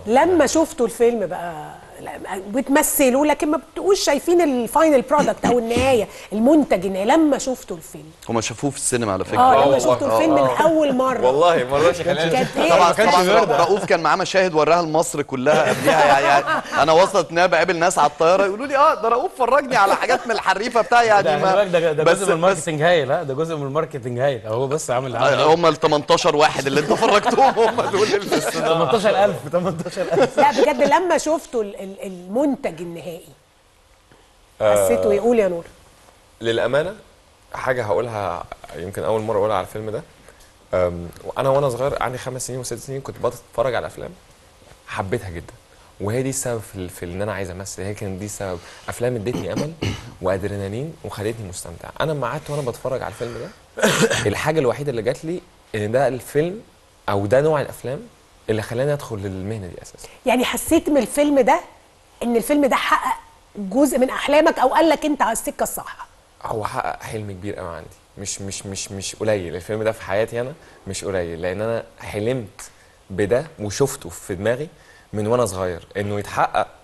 لما شفتوا الفيلم بقى لا، بتمثلوا لكن ما بتبقوش شايفين الفاينل برودكت او النهايه المنتج النهائي لما شفتوا الفيلم هما شافوه في السينما على فكره اه لما والله. شفتوا الفيلم من اول مره والله ما رضاش يخليني كانت ايه طبعا كانش طبعا برد. رؤوف كان معاه مشاهد وراها لمصر كلها قبلها يعني, يعني انا وصلت ان انا بقابل ناس على الطياره يقولوا لي اه ده رؤوف فرجني على حاجات من الحريفه بتاع يعني ده ما خلي بالك ده ده بس جزء من بس الماركتنج هايل لا ده جزء من الماركتنج هايل هو بس عامل عامل هم ال 18 واحد اللي انت فرجتهم هم دول اللي 18000 18000 لا بجد لما شفتوا ال- ال- المنتج النهائي حسيتوا ايه قول يا نور للامانه حاجه هقولها يمكن اول مره اقولها على الفيلم ده أم، انا وانا صغير عندي خمس سنين وست سنين كنت بتفرج على افلام حبيتها جدا وهي دي السبب في, ال- في ان انا عايز امثل هي كانت دي السبب افلام ادتني امل وادرينالين وخلتني مستمتع انا لما قعدت وانا بتفرج على الفيلم ده الحاجه الوحيده اللي جات لي ان ده الفيلم او ده نوع الافلام اللي خلاني ادخل للمهنه دي اساسا يعني حسيت من الفيلم ده ان الفيلم ده حقق جزء من احلامك او قال لك انت على السكه الصح هو حقق حلم كبير قوي عندي مش مش مش مش قليل الفيلم ده في حياتي انا مش قليل لان انا حلمت بده وشفته في دماغي من وانا صغير انه يتحقق